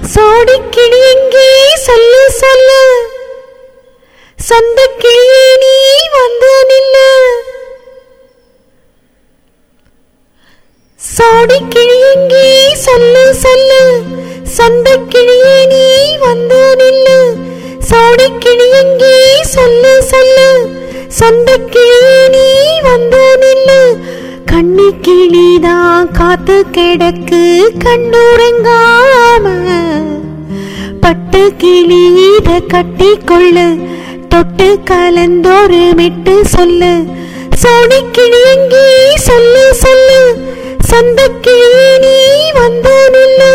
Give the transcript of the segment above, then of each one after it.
சோடிக்கிளி எங்கே சொல்லு சொல்லு சந்தக்கிளியே நீ வந்து நில்லு சோடிக்கிளி எங்கே சொல்லு சொல்லு சந்தக்கிளியே நீ வந்து நில்லு சோடிக்கிளி எங்கே சொல்லு சொல்லு சந்தக்கிளியே நீ வந்து நில்லு கண்ணி கிளிதான் காத்து கிடக்கு கண்ணுறங்காம பட்டு கிளி இத கட்டி கொள்ளு தொட்டு கலந்தோரு மெட்டு சொல்லு சோடி கிளி எங்கே சொல்லு சொல்லு சந்த கிளி நீ வந்து நில்லு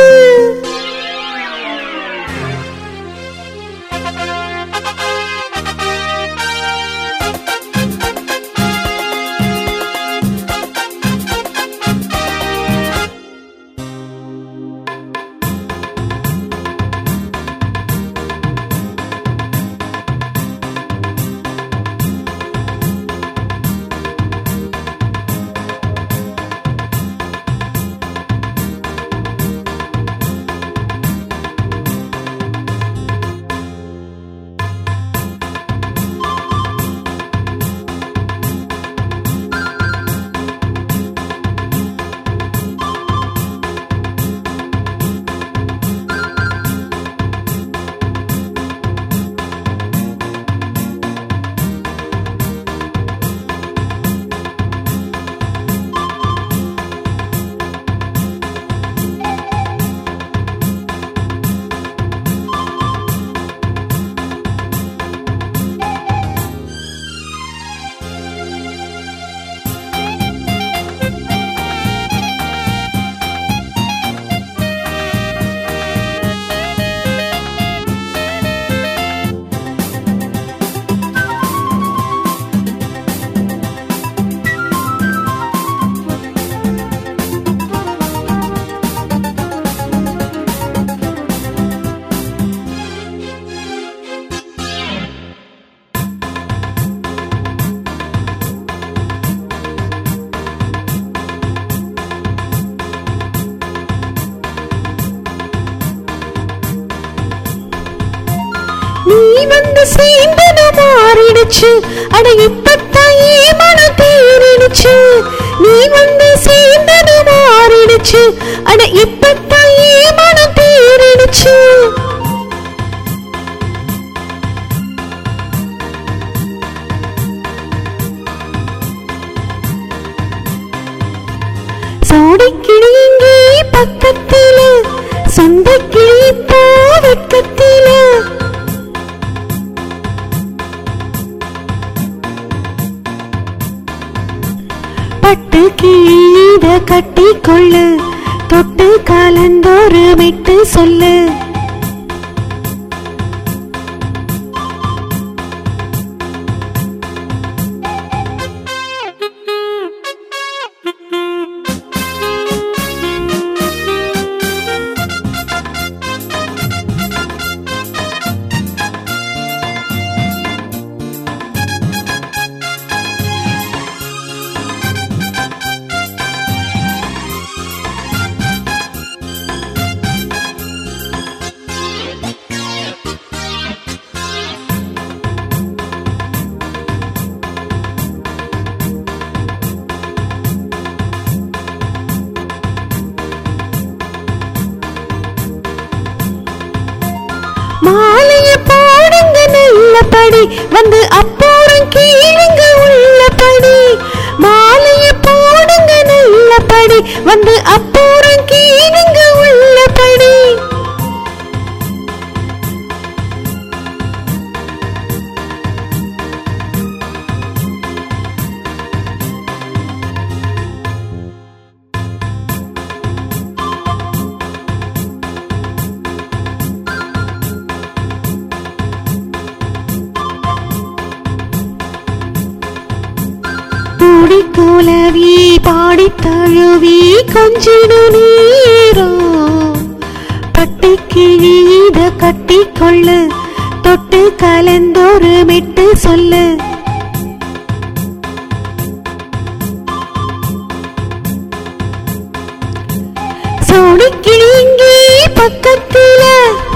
நீ வந்து சேர்ந்தது மாறிடுச்சு அட இப்பத்தான் ஏன் மனம் தேறிடுச்சு நீ வந்து சேர்ந்தது மாறிடுச்சு அட இப்பத்தான் ஏன் மனம் தேறிடுச்சு சோடி கிளி இங்கே பக்கத்தில சொந்த கிளி போ வெக்கத்தில பட்டு கீழ கட்டி கொள்ளு தொட்டு கலந்தோரு விட்டு சொல்லு மாலைய போடுங்க நல்லபடி வந்து அப்புறம் கீழுங்க உள்ளபடி மாலைய போடுங்க நல்லபடி வந்து அப்புறம் கீழுங்க உள்ளபடி கூடி குலவி பாடி தழுவி கொஞ்சிடு நீரோ பட்டு கிழித கட்டி கொள்ளு தொட்டு கலந்தோரு மெட்டு சொல்லு சோடி கிளி இங்கே பக்கத்தில